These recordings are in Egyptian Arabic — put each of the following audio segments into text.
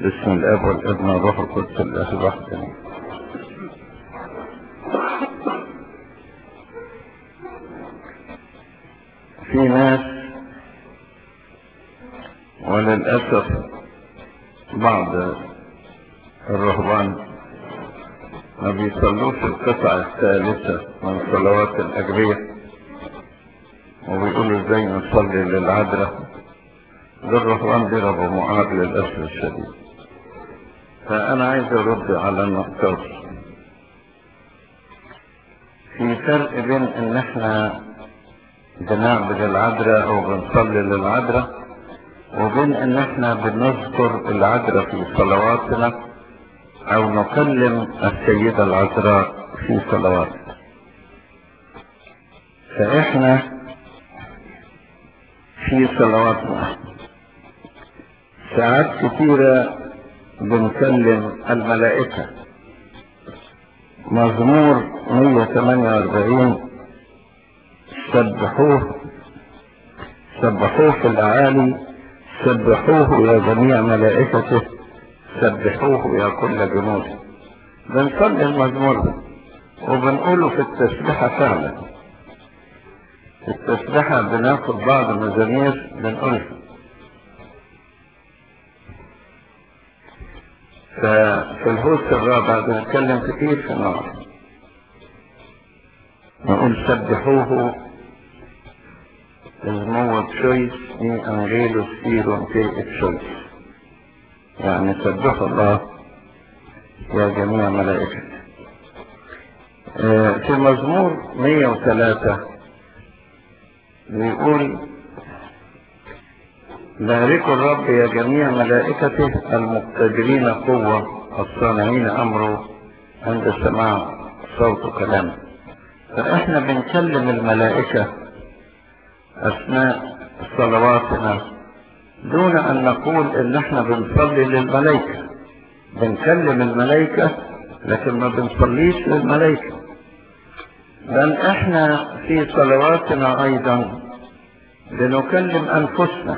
باسم الاب والابن والروح القدس الاخر الواحد امين في ناس وللاسف بعض الرهبان ما بيصلوش القطعة الثالثة من صلوات الأجرية وبيقولوا ازاي نصلي للعذراء ده الرهبان ضربوا معاد للأسف الشديد فأنا عايز أرد على النقطات في فرق بين إن إحنا بنعبد العذراء أو بنصلي للعذراء وبين إن إحنا بنذكر العذراء في صلواتنا أو نكلم السيدة العذراء في صلواتنا فإحنا في صلواتنا ساعات كثيرة بنكلم الملائكة مزمور 148 سبحوه سبحوه في الأعالي سبحوه يا جميع ملائكته سبحوه يا كل جنوده بنصلي المزمور ده وبنقوله في التسبيحة فعلا في التسبيحة بناخد بعض المزامير بنقولها ففي الهوس الرابع بنتكلم كتير في النار نقول سبحوه اسمه تشويس اي انجيلوس ايرون في تشويس يعني سبحوا الله يا جميع ملائكته آه في مزمور 103 بيقول باركوا الرب يا جميع ملائكته المقتدرين قوة الصانعين أمره عند سماع صوت كلامه فإحنا بنكلم الملائكة أثناء صلواتنا دون أن نقول إن إحنا بنصلي للملائكة بنكلم الملائكة لكن ما بنصليش للملائكة بل إحنا في صلواتنا أيضا بنكلم أنفسنا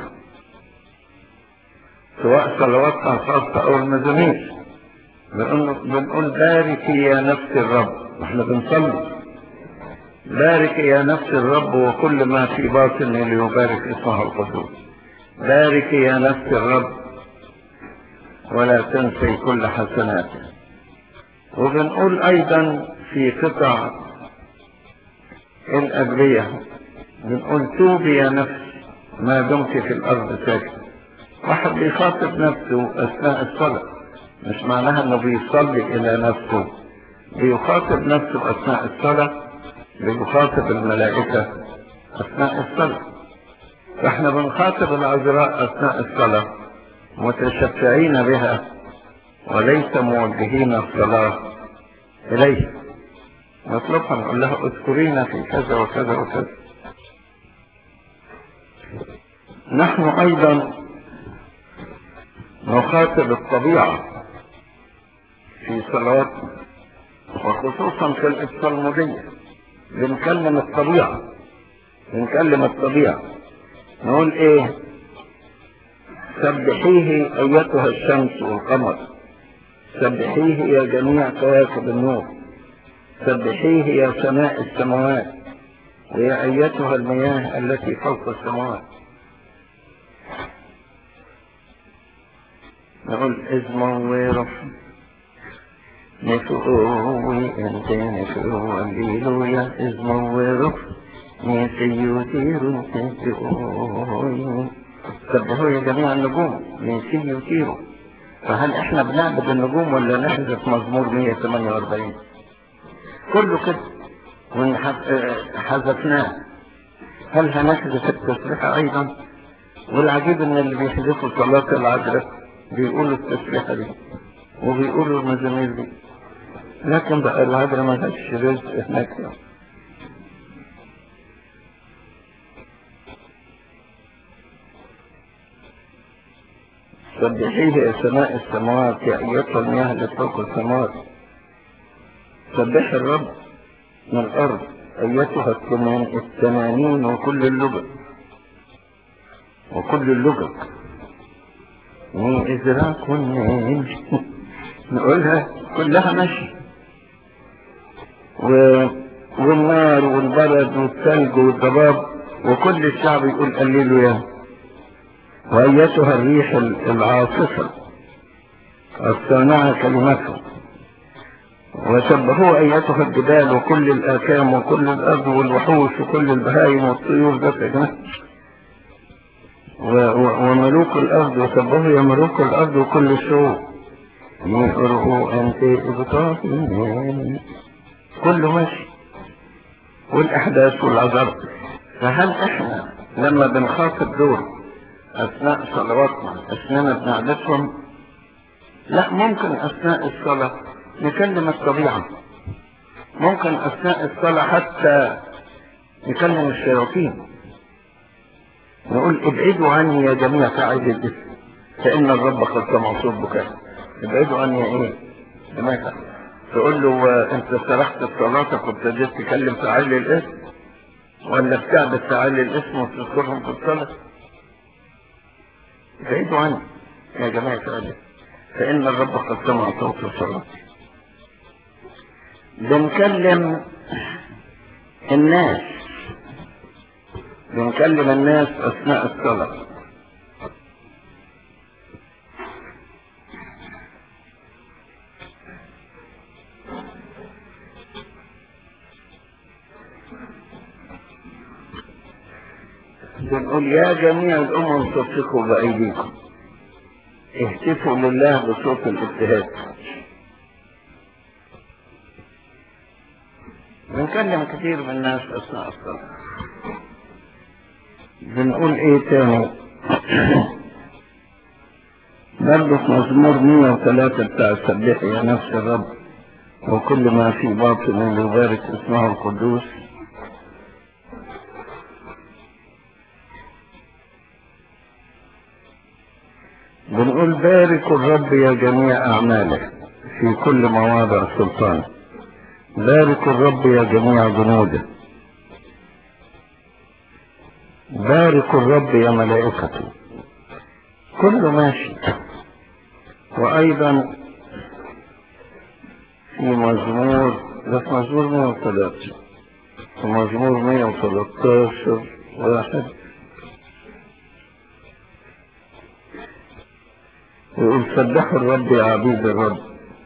سواء صلواتنا الخاصة أو المزامير بنقول بارك يا نفس الرب احنا بنصلي بارك يا نفس الرب وكل ما في باطني ليبارك اسمه القدوس بارك يا نفس الرب ولا تنسي كل حسناته وبنقول ايضا في قطع الادويه بنقول توبي يا نفس ما دمت في الارض ساكن واحد بيخاطب نفسه اثناء الصلاه مش معناها انه بيصلي الى نفسه بيخاطب نفسه اثناء الصلاه بيخاطب الملائكه اثناء الصلاه فاحنا بنخاطب العذراء اثناء الصلاه متشفعين بها وليس موجهين الصلاه اليها نطلبها نقول لها اذكرينا في كذا وكذا وكذا نحن ايضا نخاطب الطبيعة في صلواتنا وخصوصا في الإبصالمودية بنكلم الطبيعة بنكلم الطبيعة نقول ايه سبحيه ايتها الشمس والقمر سبحيه يا جميع كواكب النور سبحيه يا سماء السماوات ويا ايتها المياه التي فوق السماوات نقول اسمه ويرف نفوي انت نفو الليلويا اسمه ويرف نسيوتيرو تنسيوي سبحوا يا جميع النجوم نسيوتيرو فهل احنا بنعبد النجوم ولا نحذف مزمور 148 كله كده وحذفناه هل هنحذف التسبيحة ايضا والعجيب ان اللي بيحذفوا صلاة العذراء بيقولوا التسبيحة دي وبيقولوا المزامير دي لكن بقى العذراء ما لهاش رزق هناك يعني. سبحيه يا سماء السماوات يا ايتها المياه اللي فوق السماوات سبح الرب من الارض ايتها الثمانين وكل اللغة وكل اللغة ابني إدراك النيل نقولها كلها ماشي و... والنار والبرد والثلج والضباب وكل الشعب يقول قللوا يا وأيتها الريح العاصفة الصانعة كلمته وشبهوا أيتها الجبال وكل الآكام وكل الأرض والوحوش وكل البهائم والطيور ده وملوك الأرض وشبهوا يا ملوك الأرض وكل الشعوب يقرؤوا أنت إبطاهين كله ماشي والأحداث والعذر فهل إحنا لما بنخاطب دول أثناء صلواتنا أثناء بنعدتهم لا ممكن أثناء الصلاة نكلم الطبيعة ممكن أثناء الصلاة حتى نكلم الشياطين نقول ابعدوا عني يا جميع فاعلي الاسم فإن الرب قد سمع صوت بكاء ابعدوا عني يا ايه لماذا تقول له انت سرحت في صلاتك وابتديت تكلم فاعلي الاسم ولا بتعبد فاعلي الاسم وتذكرهم في الصلاة ابعدوا عني يا جماعة فاعلي فإن الرب قد سمع صوت الصلاة بنكلم الناس بنكلم الناس أثناء الصلاة بنقول يا جميع الأمم صفقوا بأيديكم اهتفوا لله بصوت الابتهاج بنكلم كثير من الناس أثناء الصلاة بنقول ايه تاني برضه في مزمور 103 بتاع سبح يا نفس الرب وكل ما في باطن يبارك اسمه القدوس بنقول باركوا الرب يا جميع أعماله في كل مواضع سلطانه باركوا الرب يا جميع جنوده باركوا الرب يا ملائكته كله ماشي وأيضا في مزمور ده في مزمور 103 في مزمور 113 واحد يقول سبحوا الرب يا عبيد الرب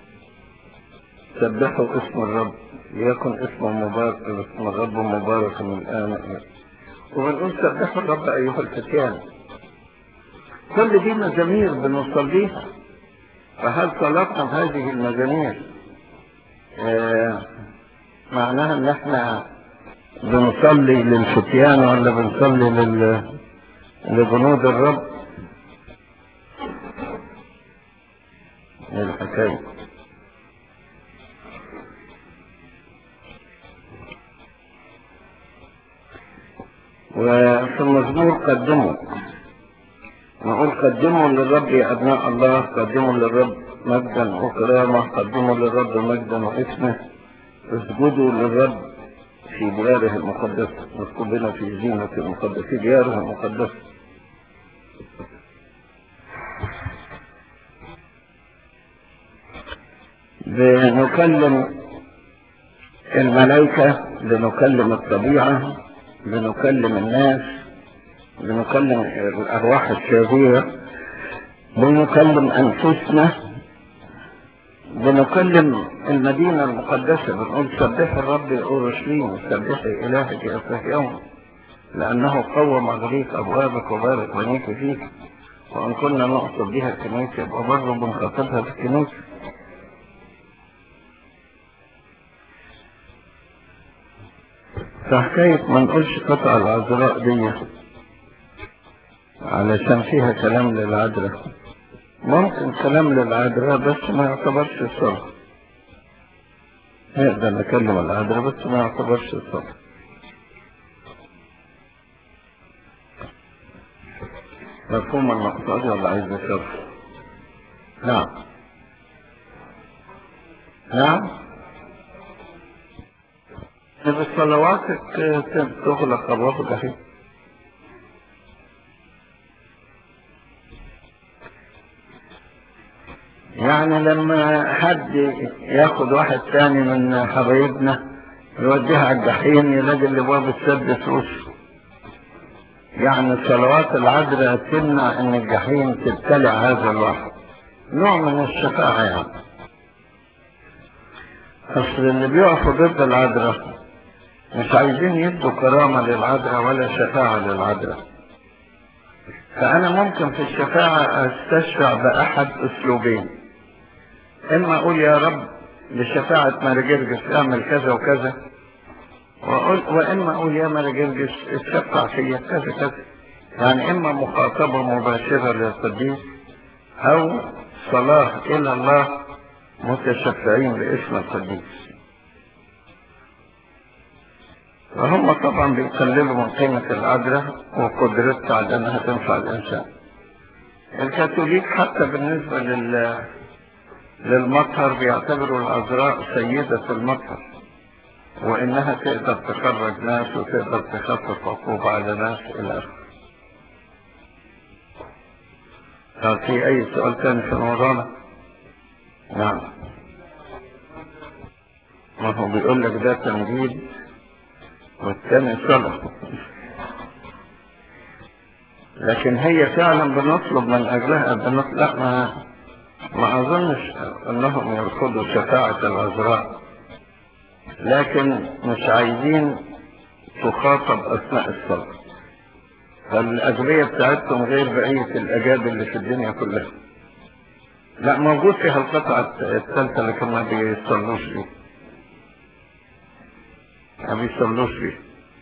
سبحوا اسم الرب ليكن اسمه مبارك اسم الرب مبارك من الآن وبنقول سبحوا الرب أيها الفتيان كل دي مزامير بنصليها فهل صلاتنا بهذه المزامير آه معناها ان احنا بنصلي للفتيان ولا بنصلي لل... لجنود الرب ايه الحكايه وفي المزمور قدموا نقول قدموا للرب يا أبناء الله قدموا للرب مجدا وكرامة قدموا للرب مجدا واسمه اسجدوا للرب في دياره المقدسة نذكر لنا في زينة المقدسة في دياره المقدسة بنكلم الملائكة بنكلم الطبيعة بنكلم الناس بنكلم الأرواح الشريرة بنكلم أنفسنا بنكلم المدينة المقدسة بنقول سبح الرب أورشليم سبحي إلهك يا صهيون لأنه قوم مغريق أبوابك وبارك بنيك فيك وإن كنا نقصد بها الكنيسة يبقى برضه بنخاطبها في الكنيسة فحكاية ما نقولش قطع العذراء دي علشان فيها كلام للعذراء ممكن كلام للعذراء بس ما يعتبرش الصلاة نقدر نكلم العذراء بس ما يعتبرش الصلاة مفهوم النقطة دي ولا عايز نشرح؟ نعم نعم بصلواتك تغلق الرب جحيم يعني لما حد ياخد واحد تاني من حبايبنا يوديها على الجحيم يلاقي اللي باب السد فلوس يعني الصلوات العذراء تمنع ان الجحيم تبتلع هذا الواحد نوع من الشفاعة يعني اصل اللي بيقفوا ضد العذراء مش عايزين يدوا كرامة للعذراء ولا شفاعة للعذراء فأنا ممكن في الشفاعة أستشفع بأحد أسلوبين إما أقول يا رب بشفاعة ماري جرجس اعمل كذا وكذا وأقول وإما أقول يا ماري جرجس اتشفع فيا كذا كذا يعني إما مخاطبة مباشرة للقديس أو صلاة إلى الله متشفعين باسم القديس فهم طبعا بيقللوا من قيمة العذراء وقدرتها على انها تنفع الانسان الكاثوليك حتى بالنسبة لل للمطهر بيعتبروا العذراء سيدة المطهر وانها تقدر تخرج ناس وتقدر تخفف عقوبة على ناس الى اخره هل في اي سؤال تاني في الموضوع نعم ما هو بيقول لك ده تمجيد والثاني صلاة لكن هي فعلا بنطلب من اجلها بنطلب لا ما ما اظنش انهم يرفضوا شفاعة العذراء لكن مش عايزين تخاطب اثناء الصلاة فالاجبية بتاعتهم غير بقية الاجاب اللي في الدنيا كلها لا موجود فيها القطعة الثالثة لكن ما بيصلوش فيه ما بيصلوش فيه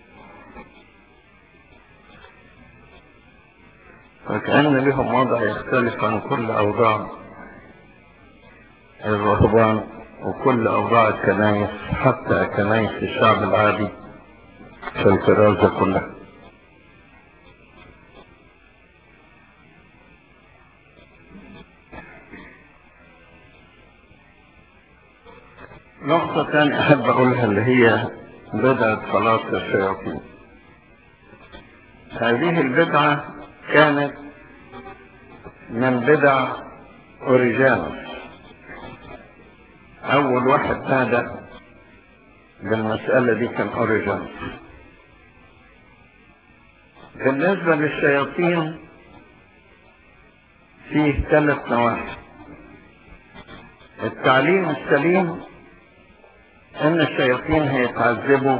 فكأن لهم وضع يختلف عن كل أوضاع الرهبان وكل أوضاع الكنائس حتى كنائس الشعب العادي في الكرازة كلها نقطة ثانية أحب أقولها اللي هي بدعة صلاة الشياطين هذه البدعة كانت من بدع أوريجانوس أول واحد نادى بالمسألة دي كان أوريجانوس بالنسبة للشياطين فيه ثلاث نواحي التعليم السليم ان الشياطين هيتعذبوا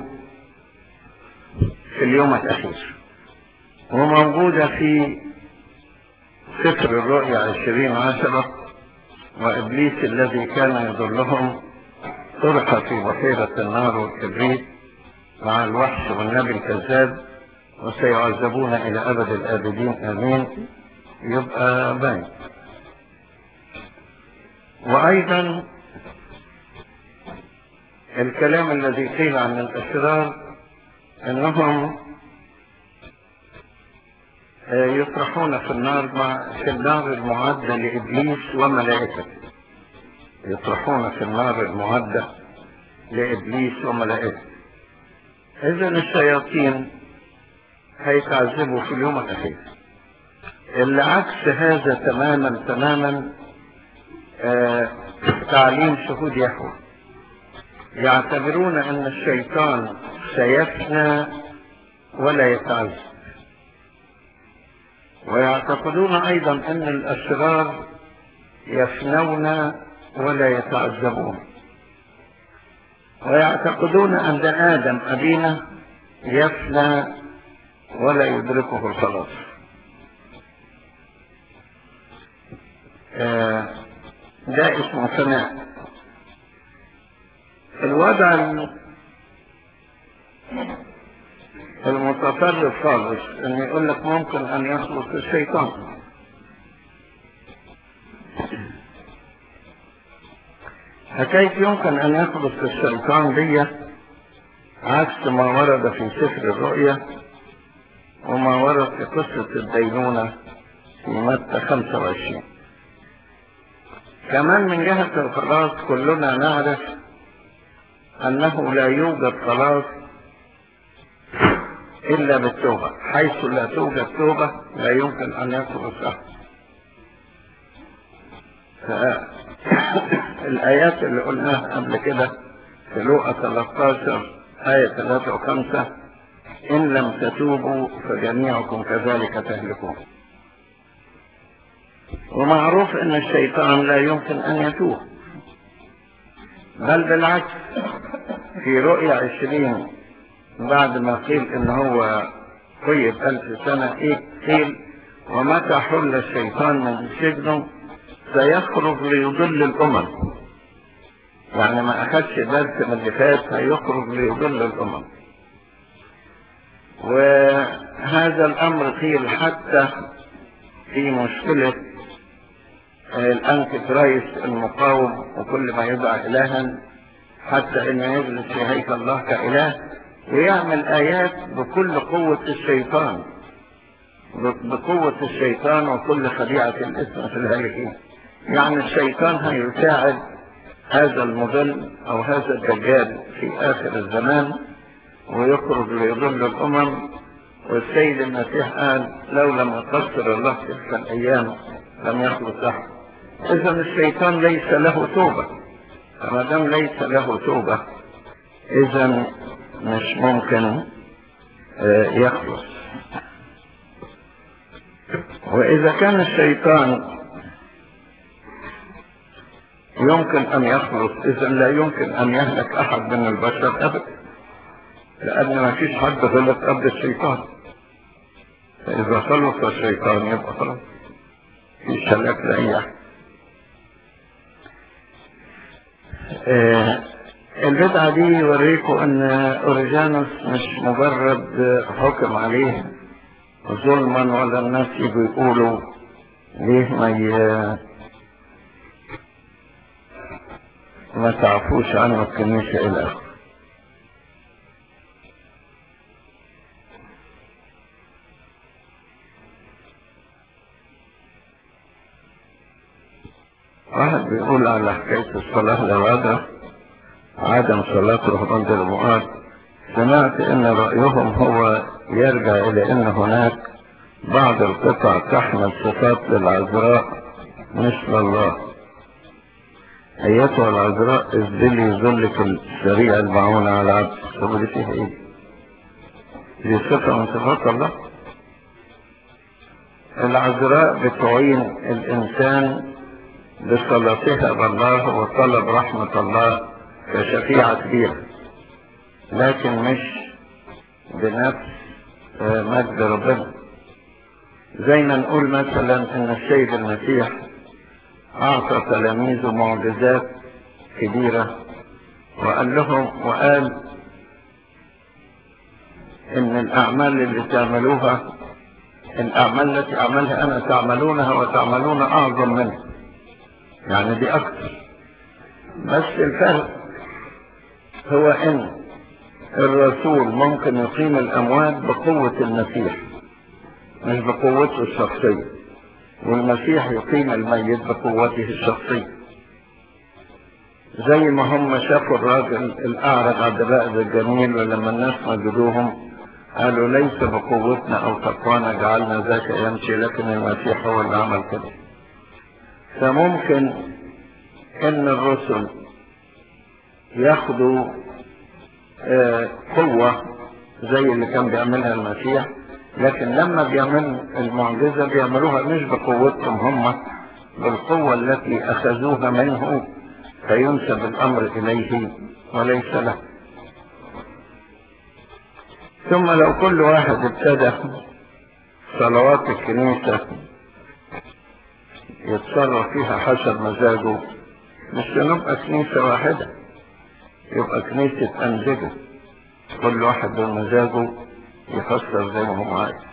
في اليوم الاخير وموجودة في سفر الرؤيا عشرين عشرة وابليس الذي كان يضلهم طرح في بحيرة النار والكبريت مع الوحش والنبي الكذاب وسيعذبون الى ابد الابدين امين يبقى باين وايضا الكلام الذي قيل عن الاشرار انهم يطرحون في النار مع في النار المعدة لإبليس وملائكته يطرحون في النار المعدة لإبليس وملائكته إذا الشياطين هيتعذبوا في اليوم الأخير اللي عكس هذا تماما تماما آه تعليم شهود يهوه يعتبرون ان الشيطان سيفنى ولا يتعذب ويعتقدون ايضا ان الاشرار يفنون ولا يتعذبون ويعتقدون ان ادم ابينا يفنى ولا يدركه الخلاص آه ده اسمه فناء الوضع المتطرف خالص ان يقول لك ممكن ان يخلص الشيطان حكاية يمكن ان يخلص الشيطان دي عكس ما ورد في سفر الرؤيا وما ورد في قصة الدينونة في متى 25 كمان من جهة الخلاص كلنا نعرف أنه لا يوجد خلاص إلا بالتوبة حيث لا توجد توبة لا يمكن أن يخلص أحد الآيات اللي قلناها قبل كده في لوقا 13 آية 3 و5 إن لم تتوبوا فجميعكم كذلك تهلكون ومعروف ان الشيطان لا يمكن ان يتوب بل بالعكس في رؤية عشرين بعد ما قيل ان هو قيد الف سنة ايه قيل ومتى حل الشيطان من سجنه سيخرج ليضل الامم يعني ما اخدش درس من اللي فات هيخرج ليضل الامم وهذا الامر قيل حتى في مشكلة الانتي كرايست المقاوم وكل ما يدعى الها حتى انه يجلس في هيكل الله كاله ويعمل ايات بكل قوة الشيطان بقوة الشيطان وكل خديعة الاسم في الهالكين يعني الشيطان هيساعد هذا المضل او هذا الدجال في اخر الزمان ويخرج ليضل الامم والسيد المسيح قال لو لم يقصر الله تلك الايام لم يخلص احد اذا الشيطان ليس له توبه فما دام ليس له توبه اذا مش ممكن يخلص واذا كان الشيطان يمكن ان يخلص اذا لا يمكن ان يهلك احد من البشر ابدا لان ما فيش حد غلط قبل الشيطان فاذا خلص الشيطان يبقى خلاص في هلاك لاي احد آه البدعة دي يوريكم ان اوريجانوس مش مجرد حكم عليه ظلما ولا الناس يجوا يقولوا ليه ما ي... ما تعفوش عنه الكنيسة الى اخره واحد بيقول على حكاية الصلاة للغدا عدم صلاة رهبان الجمعات سمعت ان رأيهم هو يرجع الى ان هناك بعض القطع تحمل صفات للعذراء مثل الله ايتها العذراء اذلي ذلك السريع المعون على العبد طب دي فيها ايه دي صفة من صفات الله العذراء بتعين الانسان بصلاتها بالله وطلب رحمة الله كشفيعة كبيرة لكن مش بنفس مجد ربنا زي ما نقول مثلا ان السيد المسيح اعطى تلاميذه معجزات كبيرة وقال لهم وقال ان الاعمال اللي تعملوها الاعمال التي اعملها انا تعملونها وتعملون اعظم منها يعني دي اكتر بس الفرق هو ان الرسول ممكن يقيم الاموات بقوة المسيح مش بقوته الشخصية والمسيح يقيم الميت بقوته الشخصية زي ما هم شافوا الراجل الاعرج عبد الرائد الجميل ولما الناس مجدوهم قالوا ليس بقوتنا او تقوانا جعلنا ذاك يمشي لكن المسيح هو اللي عمل كده فممكن ان الرسل ياخدوا آه قوة زي اللي كان بيعملها المسيح لكن لما بيعملوا المعجزة بيعملوها مش بقوتهم هم بالقوة التي أخذوها منه فينسب الأمر إليه وليس له ثم لو كل واحد ابتدى صلوات الكنيسة يتصرف فيها حسب مزاجه مش هنبقى كنيسة واحدة يبقى كنيسة أنزجة كل واحد بمزاجه يفسر زي ما هو عايز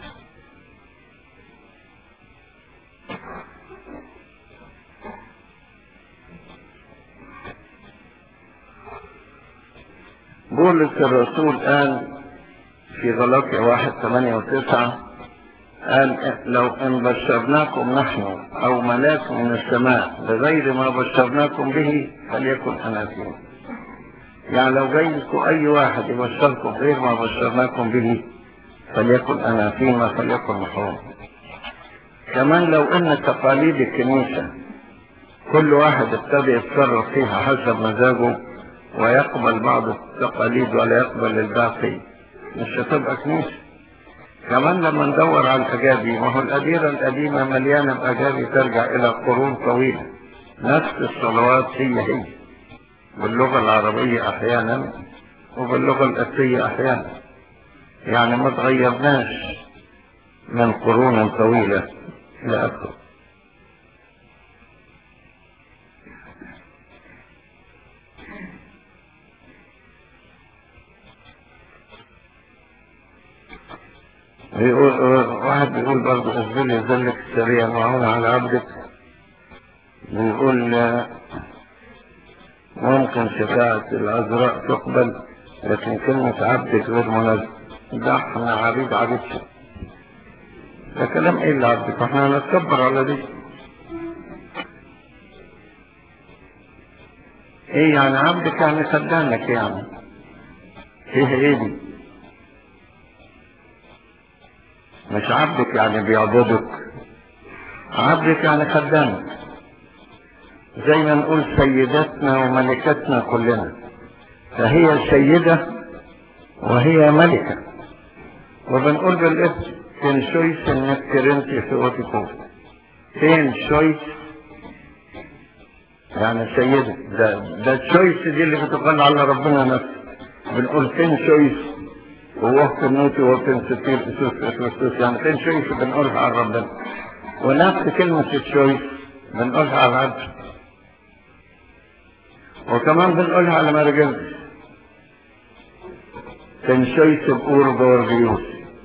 بولس الرسول قال في غلطية واحد ثمانية وتسعة قال لو ان بشرناكم نحن او ملاك من السماء بغير ما بشرناكم به فليكن اناثيم يعني لو جايلكم اي واحد يبشركم غير ما بشرناكم به فليكن اناثيم فليكن محروم كمان لو ان تقاليد الكنيسة كل واحد ابتدى يتصرف فيها حسب مزاجه ويقبل بعض التقاليد ولا يقبل الباقي مش هتبقى كنيسة كمان لما ندور على الأجابي ما هو الأديرة القديمة مليانة بأجابي ترجع إلى قرون طويلة نفس الصلوات هي هي باللغة العربية أحيانا وباللغة الأسية أحيانا يعني ما تغيرناش من قرون طويلة إلى آخره بيقول واحد بيقول برضه أسبلي ذلك السريع معون على عبدك بيقول ممكن شفاعة العذراء تقبل لكن كلمة عبدك غير مناسبة ده احنا عبيد عبيدش ده كلام ايه اللي عبدك احنا هنتكبر على دي ايه يعني عبدك يعني خدامك يعني ايه ايه دي مش عبدك يعني بيعبدك عبدك يعني خدامك زي ما نقول سيدتنا وملكتنا كلنا فهي سيدة وهي ملكة وبنقول بالاسم فين شويس انك كرنتي في اوتيكو فين شويس يعني سيدة ده ده الشويس دي اللي بتقال على ربنا نفسه بنقول فين شويس ووقت النوتي ووقت ستير اسوس اسوس يعني فين شويس بنقولها على ربنا ونفس كلمة الشويس بنقولها على العبد وكمان بنقولها على مرجل تنشيس بقور بورغيوس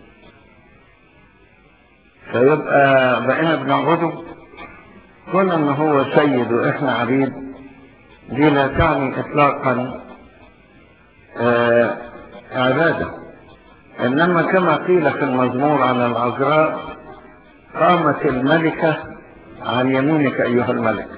فيبقى بقينا بنعبده كون ان هو سيد واحنا عبيد دي لا تعني اطلاقا آه عباده انما كما قيل في المزمور عن العذراء قامت الملكه عن يمينك ايها الملك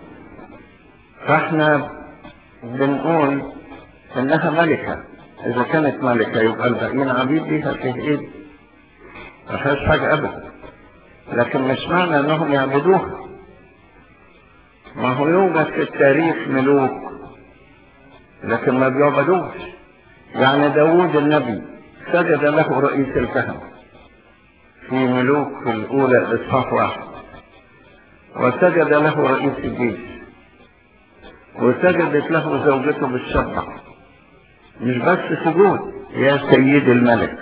فاحنا بنقول انها ملكة اذا كانت ملكة يبقى الباقيين عبيد ليها في ايد ما فيهاش حاجة ابدا لكن مش معنى انهم يعبدوها ما هو يوجد في التاريخ ملوك لكن ما بيعبدوش يعني داوود النبي سجد له رئيس الكهنة في ملوك الأولى إصحاح واحد وسجد له رئيس الجيش وسجدت له زوجته بالشبع مش بس سجود يا سيد الملك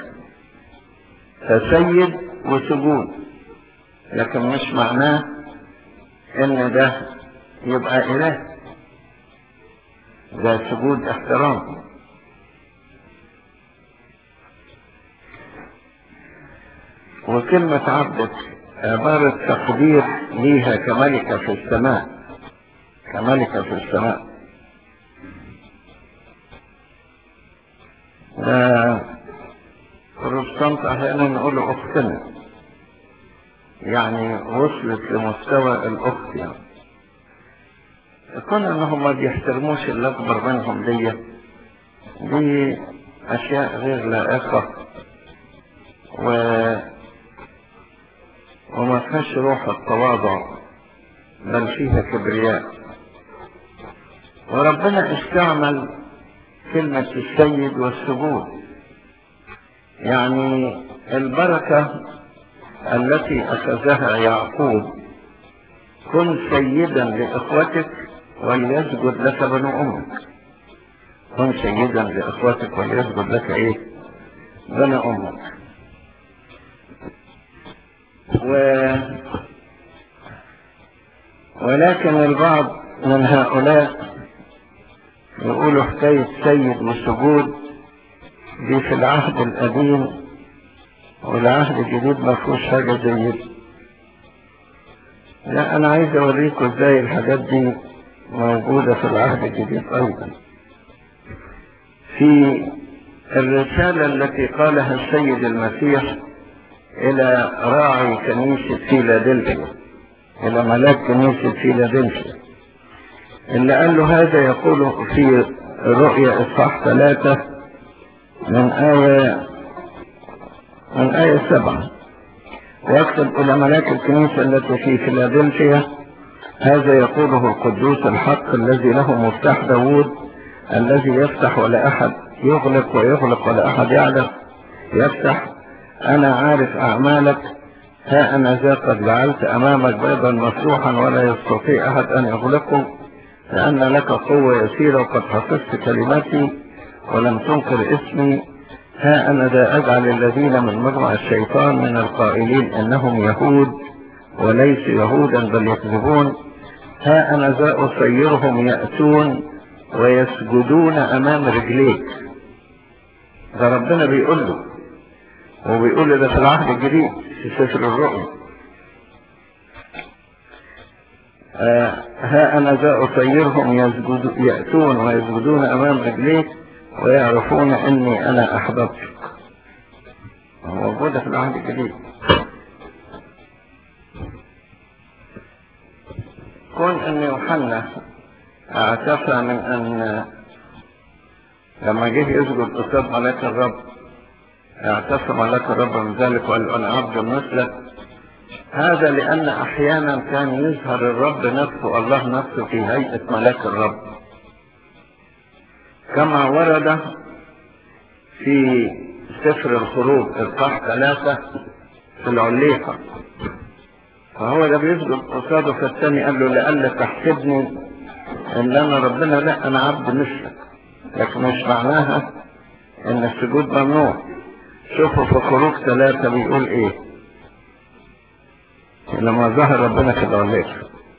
فسيد وسجود لكن مش معناه ان ده يبقى اله ده سجود احترام وكلمة عبدك عبارة تقدير ليها كملكة في السماء كملكة في السماء بروتستانت احيانا نقول اختنا يعني وصلت لمستوى الاخت يعني كون انهم ما بيحترموش اللي اكبر منهم دي دي اشياء غير لائقة و وما فيهاش روح التواضع بل فيها كبرياء وربنا استعمل كلمة السيد والسجود يعني البركة التي أخذها يعقوب كن سيدا لإخوتك وليسجد لك بنو أمك كن سيدا لإخوتك وليسجد لك إيه بنو أمك و... ولكن البعض من هؤلاء يقولوا حكاية سيد والسجود دي في العهد القديم والعهد الجديد ما فيهوش حاجة زي دي لا أنا عايز أوريكم إزاي الحاجات دي موجودة في العهد الجديد أيضا في الرسالة التي قالها السيد المسيح إلى راعي كنيسة فيلادلفيا إلى ملاك كنيسة فيلادلفيا اللي قال له هذا يقول في رؤيا إصحاح ثلاثة من آية من آية سبعة ويكتب إلى ملاك الكنيسة التي في فيلادلفيا هذا يقوله القدوس الحق الذي له مفتاح داوود الذي يفتح ولا أحد يغلق ويغلق ولا أحد يعلم يفتح أنا عارف أعمالك ها أنا ذا قد جعلت أمامك بابا مفتوحا ولا يستطيع أحد أن يغلقه لأن لك قوة يسيرة وقد حفظت كلمتي ولم تنكر اسمي ها أنا ذا أجعل الذين من مجمع الشيطان من القائلين إنهم يهود وليسوا يهودا بل يكذبون ها أنا ذا أصيرهم يأتون ويسجدون أمام رجليك ده ربنا بيقول له وبيقول له ده في العهد الجديد في سفر الرؤيا آه ها أنا ذا أصيرهم يسجد يأتون ويسجدون أمام رجليك ويعرفون أني أنا أحببتك موجودة في العهد الجديد كون أن يوحنا اعتفى من أن لما جه يسجد قصاد ملاك الرب اعتفى ملاك الرب من ذلك وقال له أنا عبد مثلك هذا لأن أحيانا كان يظهر الرب نفسه الله نفسه في هيئة ملاك الرب كما ورد في سفر الخروج إصحاح ثلاثة في العليقة فهو ده بيسجد قصاده فالتاني قال له لألا تحسبني ان انا ربنا لا انا عبد مثلك لكن مش معناها ان السجود ممنوع شوفوا في خروج ثلاثة بيقول ايه لما ظهر ربنا في العليقة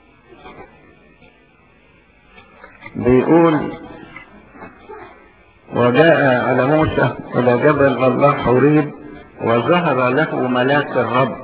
بيقول وجاء على موسى إلى جبل الله حوريب وظهر له ملاك الرب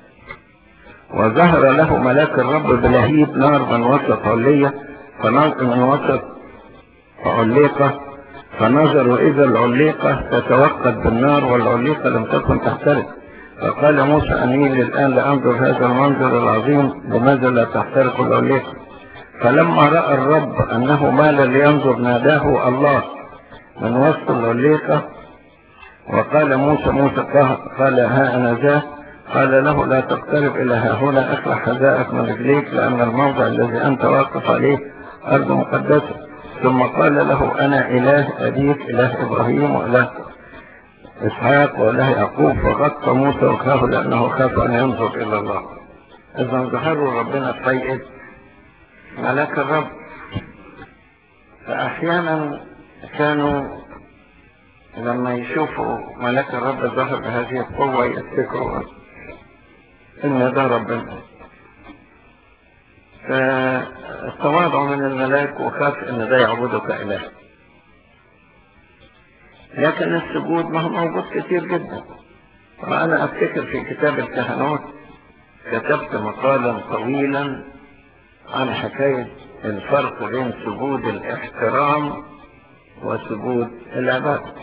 وظهر له ملاك الرب بلهيب نار من وسط علية فنظر من وسط عليقة فنظروا إذا العليقة تتوقد بالنار والعليقة لم تكن تحترق فقال موسى أميل الآن لأنظر هذا المنظر العظيم لماذا لا تحترق العليقة فلما رأى الرب أنه مال لينظر ناداه الله من وسط العليقة وقال موسى موسى قال ها أنا ذا قال له لا تقترب إلى ها هنا اخلع حذاءك من رجليك لأن الموضع الذي أنت واقف عليه أرض مقدسة ثم قال له أنا إله أبيك إله إبراهيم وإله إسحاق وإله يعقوب فغطى موسى وخاف لأنه خاف أن ينظر إلى الله إذا ظهروا ربنا في هيئة ملاك الرب فأحيانا كانوا لما يشوفوا ملاك الرب ظهر بهذه القوة يفتكروا إن ده ربنا فالتواضع من الملاك وخاف إن ده يعبده كإله لكن السجود ما هو موجود كتير جدا وأنا أفتكر في كتاب الكهنوت كتبت مقالا طويلا عن حكاية الفرق بين سجود الاحترام وسجود العبادة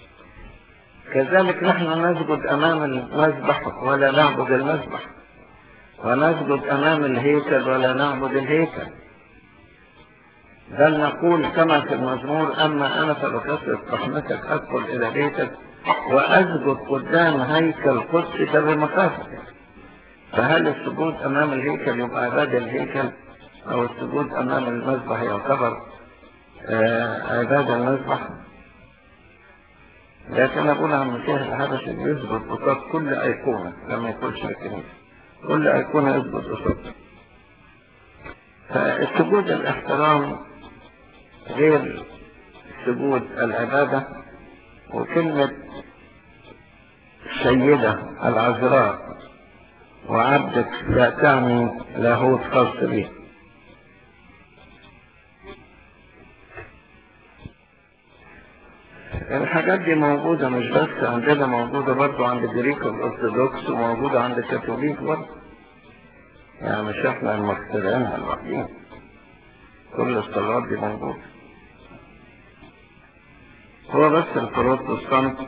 كذلك نحن نسجد أمام المذبح ولا نعبد المذبح ونسجد أمام الهيكل ولا نعبد الهيكل بل نقول كما في المزمور أما أنا فبكثرة رحمتك أدخل إلى بيتك وأسجد قدام هيكل قدسك بمخافتك فهل السجود أمام الهيكل يبقى عبادة الهيكل أو السجود أمام المذبح يعتبر آه عبادة المذبح لكن أقول عن المسيح الحبشي يثبت قصاد كل أيقونة لما يقولش الكنيسة كل أيقونة يثبت قصاد فالسجود الاحترام غير سجود العبادة وكلمة سيدة العذراء وعبدك لا تعني لاهوت خاص به الحاجات دي موجودة مش بس عندنا موجودة برضو عند الجريك الأرثوذكس وموجودة عند الكاثوليك برضو يعني مش احنا المخترعينها لوحدين كل الصلوات دي موجودة هو بس البروتستانت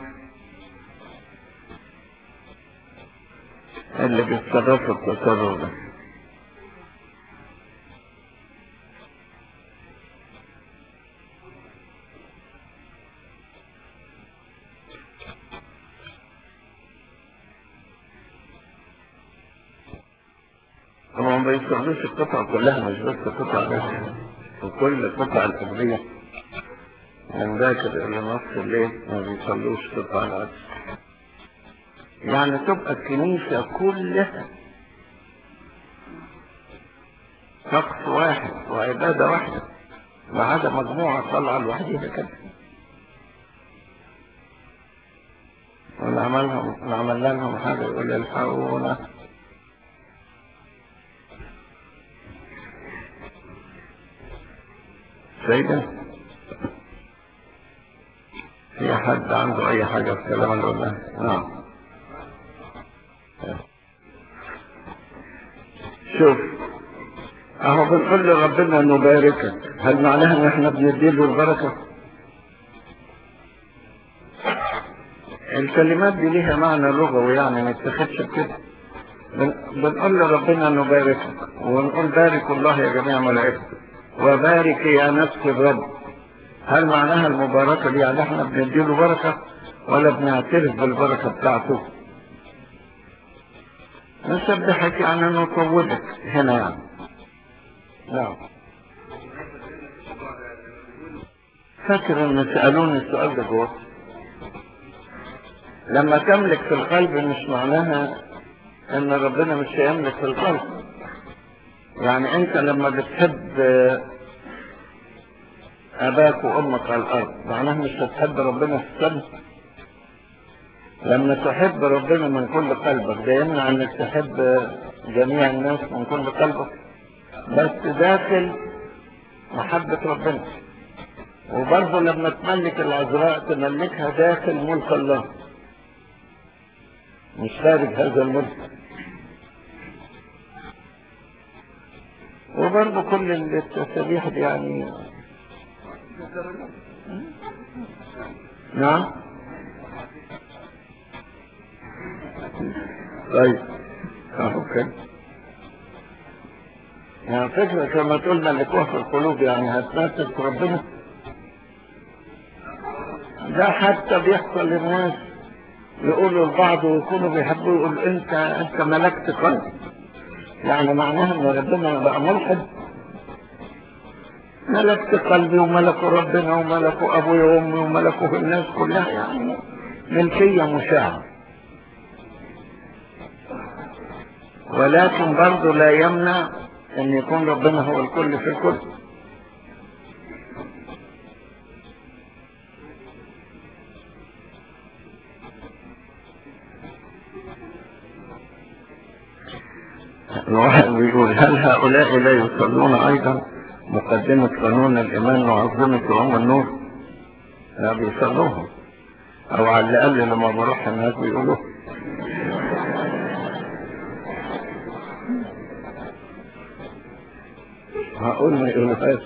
اللي بيتصرفوا التصرف ده هو هم بيصلوش القطع كلها مش بس قطع بس وكل قطع الأدوية من ذاكر إلى نص الليل ما بيصلوش قطع العصر يعني تبقى الكنيسة كلها شخص واحد وعبادة واحدة ما عدا مجموعة طالعة لوحدها كده ونعمل لهم نعمل لهم حاجة يقول الحقونا سيدة في حد عنده أي حاجة في كلام اللي قلناه نعم شوف اهو بنقول لربنا نباركك هل معناها ان احنا بنديله البركه الكلمات دي ليها معنى لغوي يعني ما تتخدش بكده بن- بنقول لربنا نباركك ونقول بارك الله يا جميع ملائكته وبارك يا نفس الرب هل معناها المباركه دي يعني احنا بنديله بركه ولا بنعترف بالبركه بتاعته نسبحك يعني نطوبك هنا يعني نعم فاكر ان سألوني السؤال ده جوه لما تملك في القلب مش معناها ان ربنا مش هيملك في القلب يعني انت لما بتحب اباك وامك على الارض معناها مش هتحب ربنا في السماء لما تحب ربنا من كل قلبك ده يمنع انك تحب جميع الناس من كل قلبك بس داخل محبة ربنا وبرضه لما تملك العذراء تملكها داخل ملك الله مش خارج هذا الملك وبرضه كل التسابيح دي يعني نعم طيب اوكي يعني فكرة كما تقول ملكوها في القلوب يعني هتناسب ربنا ده حتى بيحصل للناس يقولوا لبعض ويكونوا بيحبوا يقول انت انت ملكت قلب يعني معناها ان ربنا بقى ملحد ملكت قلبي وملكوا ربنا وملكوا ابوي وامي وملكوا الناس كلها يعني ملكية مشاعة ولكن برضه لا يمنع ان يكون ربنا هو الكل في الكل الواحد بيقول هل هؤلاء لا يصلون ايضا مقدمة قانون الايمان وعظمة يوم النور لا بيصلوهم او على الاقل لما بروح الناس بيقولوا هقول ما يقولوهاش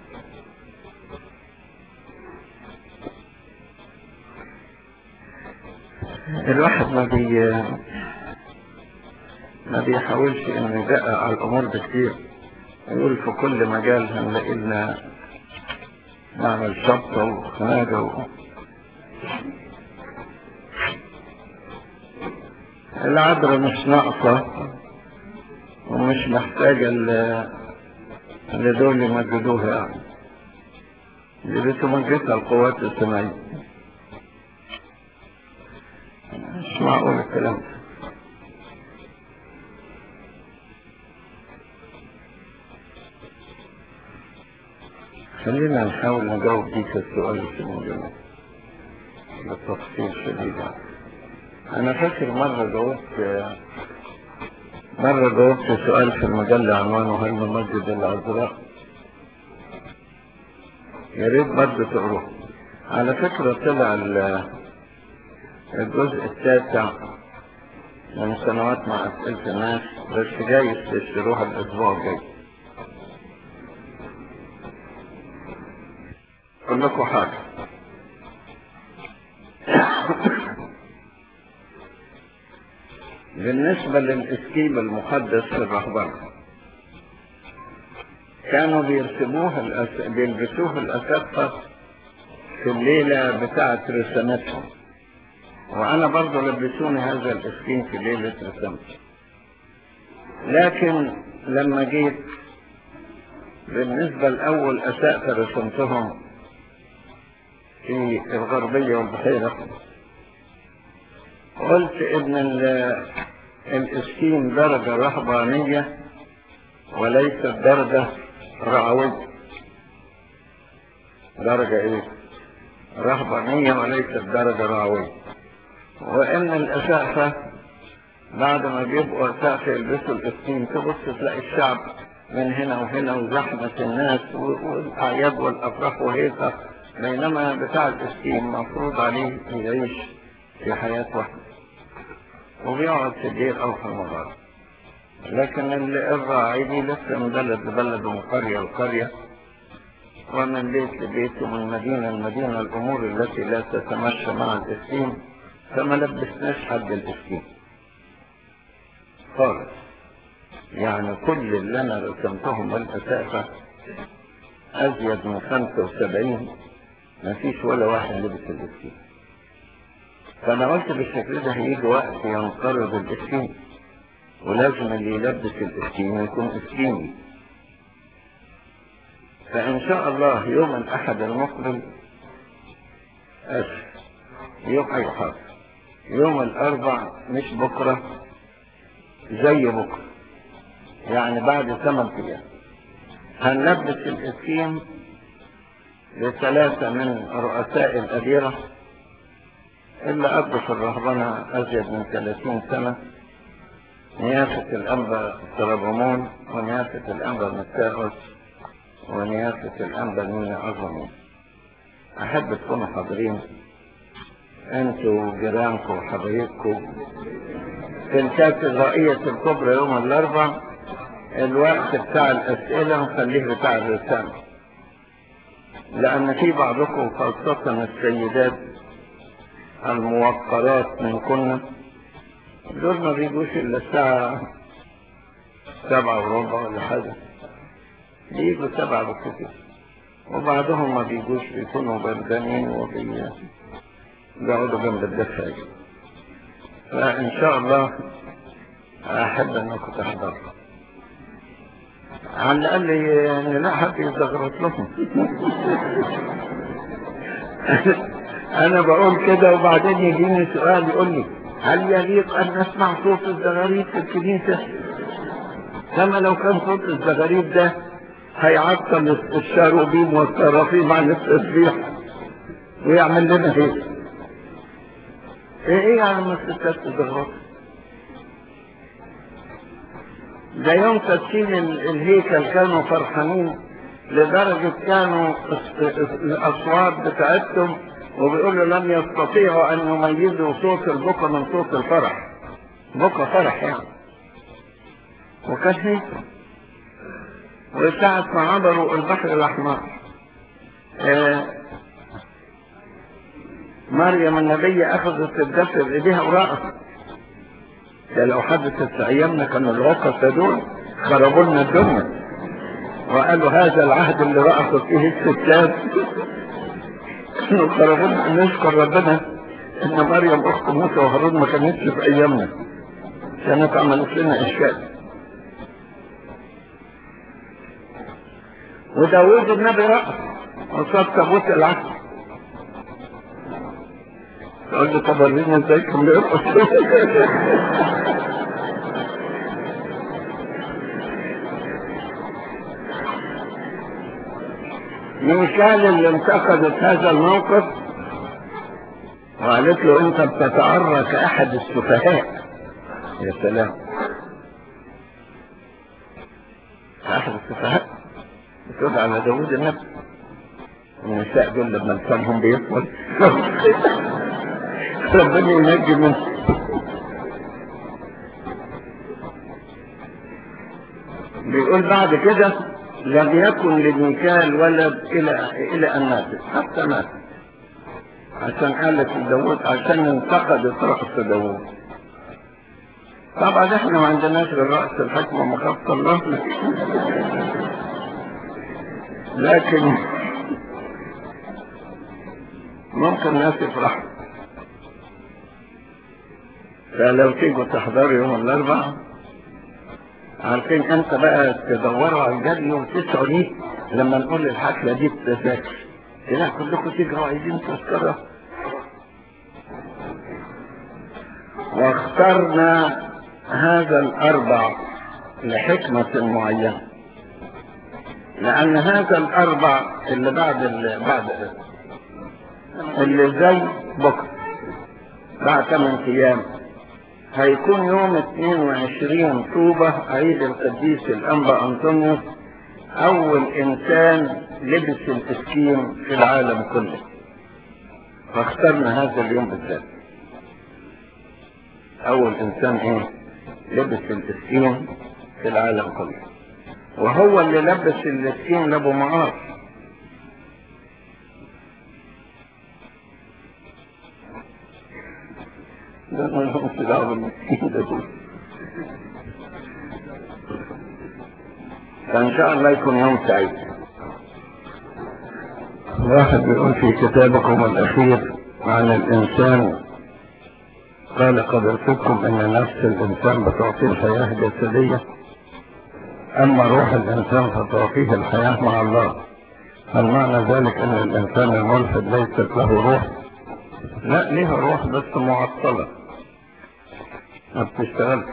الواحد ما بي ما بيحاولش انه يدقق على الامور بكتير يقول في كل مجال هنلاقي لنا نعمل شطة وخناجة و... العذرة مش ناقصة ومش محتاجة ل- لدول يمجدوها يعني دي بتمجدها القوات السماوية مش معقول الكلام ده خلينا نحاول نجاوب ديك السؤال السماوي بتفصيل شديد يعني. أنا فاكر مرة جاوبت مرة جاوبت سؤال في المجلة عنوانه هل نمجد العذراء يا ريت برضه تقروه على فكرة طلع ال- الجزء التاسع من سنوات مع أسئلة الناس بس جايز تشتروها الأسبوع الجاي أقول لكم حاجة بالنسبة للإسكيب المقدس في الرهبنة كانوا بيرسموه الأس... بيلبسوه الأساتذة في الليلة بتاعة رسمتهم وأنا برضه لبسوني هذا الإسكين في ليلة رسمتي لكن لما جيت بالنسبة لأول أساء رسمتهم في الغربية والبحيرة قلت إن الإسكين درجة رهبانية وليست درجة رعوية درجة إيه؟ رهبانية وليست درجة رعوية وإن الأسقفة بعد ما بيبقوا أسقفة يلبسوا الإسكين تبص تلاقي الشعب من هنا وهنا وزحمة الناس والأعياد والأفراح وهيصة بينما بتاع الإسكين مفروض عليه يعيش في حياة واحدة وبيقعد في الدير أو في المغارة لكن الراعي لسه من بلد لبلد ومن قرية لقرية ومن بيت لبيت ومن مدينة لمدينة الأمور التي لا تتمشى مع الإسكين فما لبسناش حد الإسكين خالص يعني كل اللي أنا رسمتهم بالأساسة أزيد من 75 ما فيش ولا واحد لبس الإسكين فأنا قلت بالشكل ده هيجي وقت ينقرض الإسكين ولازم اللي يلبس الإسكين يكون إسكيني فإن شاء الله يوم الأحد المقبل أسف يوم أي حاجة يوم الأربع مش بكرة زي بكرة يعني بعد ثمان أيام هنلبس الإسكين لثلاثة من رؤساء الأديرة اللي قضوا في الرهبنة أزيد من ثلاثين سنة نيافة الأنبا الترابمون ونيافة الأنبا المتاؤس ونيافة الأنبا المينا أظمون أحب تكونوا حاضرين أنتوا وجيرانكم وحبايبكم تنتهي الرئية الكبرى يوم الأربع الوقت بتاع الأسئلة نخليه بتاع الرسالة لأن في بعضكم خاصة السيدات الموقرات من كنا دول ما بيجوش إلا الساعة سبعة وربع ولا حاجة بيجوا سبعة بالكثير وبعضهم ما بيجوش بيكونوا بردانين وبيقعدوا جنب الدفاية فإن شاء الله أحب أنكم تحضروا على الأقل يعني لا حد يزغرط لهم أنا بقول كده وبعدين يجيني سؤال يقول لي هل يليق أن نسمع صوت الزغاريد في الكنيسة؟ كما لو كان صوت الزغاريد ده هيعطل الشاروبيم والصرافيم عن التسبيح ويعمل لنا ايه؟ ايه ايه يعني ما الستات تزغرط؟ ده يوم تدشين الهيكل كانوا فرحانين لدرجة كانوا الأصوات بتاعتهم وبيقولوا لم يستطيعوا أن يميزوا صوت البكا من صوت الفرح بكا فرح يعني وكان هيكل وساعة ما عبروا البحر الأحمر آه مريم النبية أخذت الدفء بإيديها ورقصت ده لو حدثت في أيامنا كانوا العقصة دول خربوا لنا الدنيا وقالوا هذا العهد اللي رقصت فيه الستات كانوا خربوا لنا نشكر ربنا إن مريم أخت موسى وهارون ما كانتش في أيامنا كانت عملت لنا إشكال وداوود النبي رقص وصاد تابوت العهد تقول لي طب ورينا ازاي كان بيرقص ميشال اللي انتقدت هذا الموقف وقالت له انت بتتعرى كاحد السفهاء يا سلام احد السفهاء بتقول على داوود النبي النساء دول لما لسانهم بيطول ربنا ينجي منه بيقول بعد كده لم يكن لميكال ولد الى الى ان ماتت حتى مات عشان قالت داوود عشان انتقدت رأس داوود طبعا احنا ما عندناش غير رأس الحكمة مخافة الله لكن ممكن ناس يفرحوا فلو تيجوا تحضروا يوم الاربعاء عارفين انت بقى تدوروا على الجري وتسعوا ليه لما نقول الحفلة دي بتذاكر لا كلكم تجروا عايزين تذكرة واخترنا هذا الاربع لحكمة معينة لان هذا الاربع اللي بعد اللي بعد اللي زي بكره بعد ثمان ايام هيكون يوم 22 طوبة عيد القديس الأنبا أنطونيوس أول إنسان لبس التسكين في العالم كله فاخترنا هذا اليوم بالذات أول إنسان إيه لبس التسكين في العالم كله وهو اللي لبس التسكين لأبو معاص ده ما لهمش دعوه بالمسكين ده دول فان شاء الله يكون يوم سعيد واحد بيقول في كتابكم الاخير عن الانسان قال قدرتكم ان نفس الانسان بتعطيه الحياه الجسديه اما روح الانسان فتعطيه الحياه مع الله هل معنى ذلك ان الانسان الملحد ليست له روح لا ليها روح بس معطله ما بتشتغلش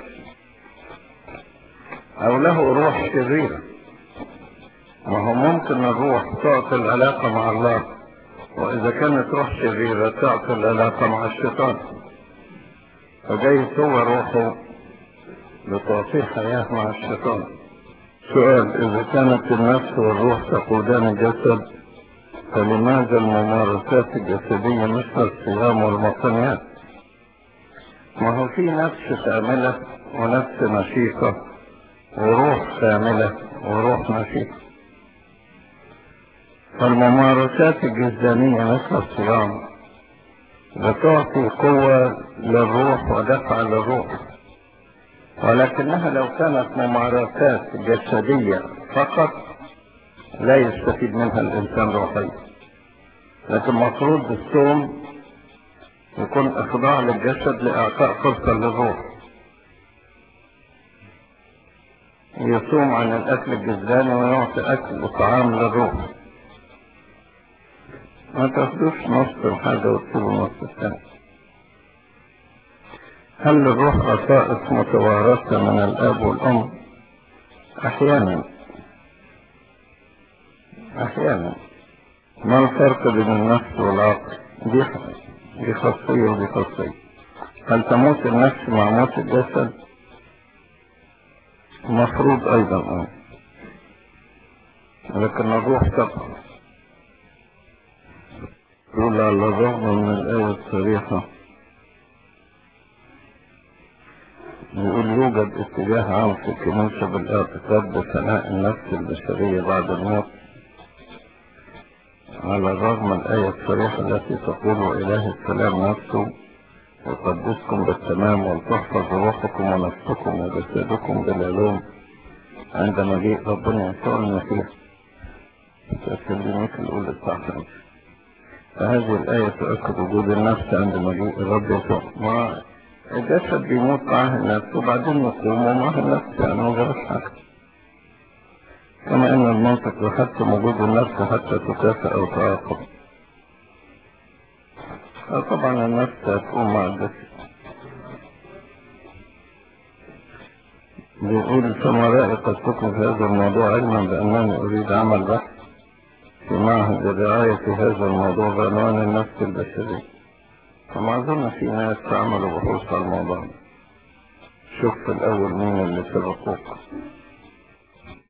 او له روح شريرة ما هو ممكن الروح تعطي العلاقة مع الله واذا كانت روح شريرة تعطي العلاقة مع الشيطان فجاي هو روحه لتعطيه حياة مع الشيطان سؤال اذا كانت النفس والروح تقودان الجسد فلماذا الممارسات الجسدية مثل الصيام والمقنيات ما هو في نفس كاملة ونفس نشيطة وروح كاملة وروح نشيطة فالممارسات الجسدانية مثل الصيام بتعطي قوة للروح ودفع للروح ولكنها لو كانت ممارسات جسدية فقط لا يستفيد منها الإنسان روحيا لكن مفروض الصوم يكون إخضاع للجسد لإعطاء فرصة للروح يصوم عن الأكل الجسداني ويعطي أكل وطعام للروح ما تاخدوش نص الحاجة وتسيبوا نص الثاني هل للروح خصائص متوارثة من الأب والأم؟ أحيانا أحيانا ما الفرق بين النفس والعقل؟ دي دي خاصية ودي خاصية هل تموت النفس مع موت الجسد؟ مفروض أيضا أه لكن الروح تبقى يقول على الرغم من الآية الصريحة يقول يوجد اتجاه عام في الكنيسة بالاعتقاد بفناء النفس البشرية بعد الموت على الرغم من الآية الصريحة التي تقول وإله السلام نفسه يقدسكم بالتمام ولتحفظ روحكم ونفسكم وجسدكم بالعلوم عند مجيء ربنا يسوع المسيح تسلمك الأولى الساعة خمسة فهذه الآية تؤكد وجود النفس عند مجيء الرب يسوع ما الجسد بيموت معاه النفس وبعدين يقوم ومعاه النفس يعني ما جرت حاجة كما ان المنطق يحتم وجود النفس حتى تكافئ او تعاقب طبعا النفس هتقوم مع الجسد بيقول فما رأي قصتكم في هذا الموضوع علما بأنني أريد عمل بحث في معهد الرعاية في هذا الموضوع بعنوان النفس البشرية فما أظن في ناس عملوا بحوث على الموضوع ده شوف الأول مين اللي سبقوك